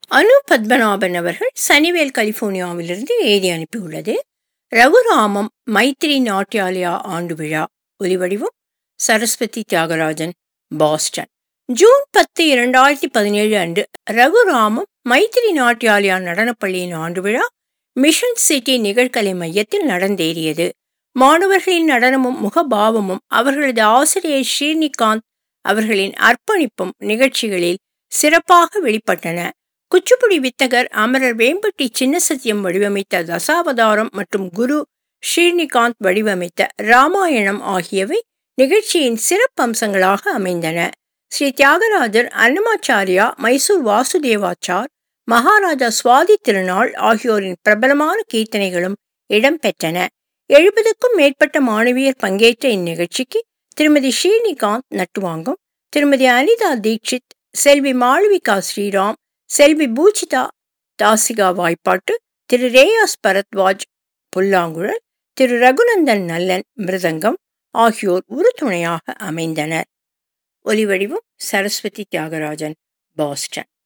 அனு பத்மநாபன் அவர்கள் சனிவேல் கலிபோர்னியாவிலிருந்து எழுதி அனுப்பியுள்ளது ரகுராமம் மைத்ரி நாட்டியாலயா ஆண்டு விழா ஒலிவடிவம் சரஸ்வதி தியாகராஜன் பாஸ்டன் ஜூன் பத்து இரண்டாயிரத்தி பதினேழு அன்று ரகுராமம் மைத்திரி நாட்டியாலயா நடனப்பள்ளியின் ஆண்டு விழா மிஷன் சிட்டி நிகழ்கலை மையத்தில் நடந்தேறியது மாணவர்களின் நடனமும் முகபாவமும் அவர்களது ஆசிரியர் ஸ்ரீனிகாந்த் அவர்களின் அர்ப்பணிப்பும் நிகழ்ச்சிகளில் சிறப்பாக வெளிப்பட்டன குச்சிப்புடி வித்தகர் அமரர் வேம்பட்டி சின்னசத்தியம் வடிவமைத்த தசாவதாரம் மற்றும் குரு ஸ்ரீனிகாந்த் வடிவமைத்த ராமாயணம் ஆகியவை நிகழ்ச்சியின் சிறப்பம்சங்களாக அமைந்தன ஸ்ரீ தியாகராஜர் அன்னமாச்சாரியா மைசூர் வாசுதேவாச்சார் மகாராஜா சுவாதி திருநாள் ஆகியோரின் பிரபலமான கீர்த்தனைகளும் இடம்பெற்றன எழுபதுக்கும் மேற்பட்ட மாணவியர் பங்கேற்ற இந்நிகழ்ச்சிக்கு திருமதி ஸ்ரீனிகாந்த் நட்டுவாங்கம் திருமதி அனிதா தீட்சித் செல்வி மாளவிகா ஸ்ரீராம் செல்வி பூஜிதா தாசிகா வாய்ப்பாட்டு திரு ரேயாஸ் பரத்வாஜ் புல்லாங்குழல் திரு ரகுநந்தன் நல்லன் மிருதங்கம் ஆகியோர் உறுதுணையாக அமைந்தனர் ஒலிவடிவம் சரஸ்வதி தியாகராஜன் பாஸ்டன்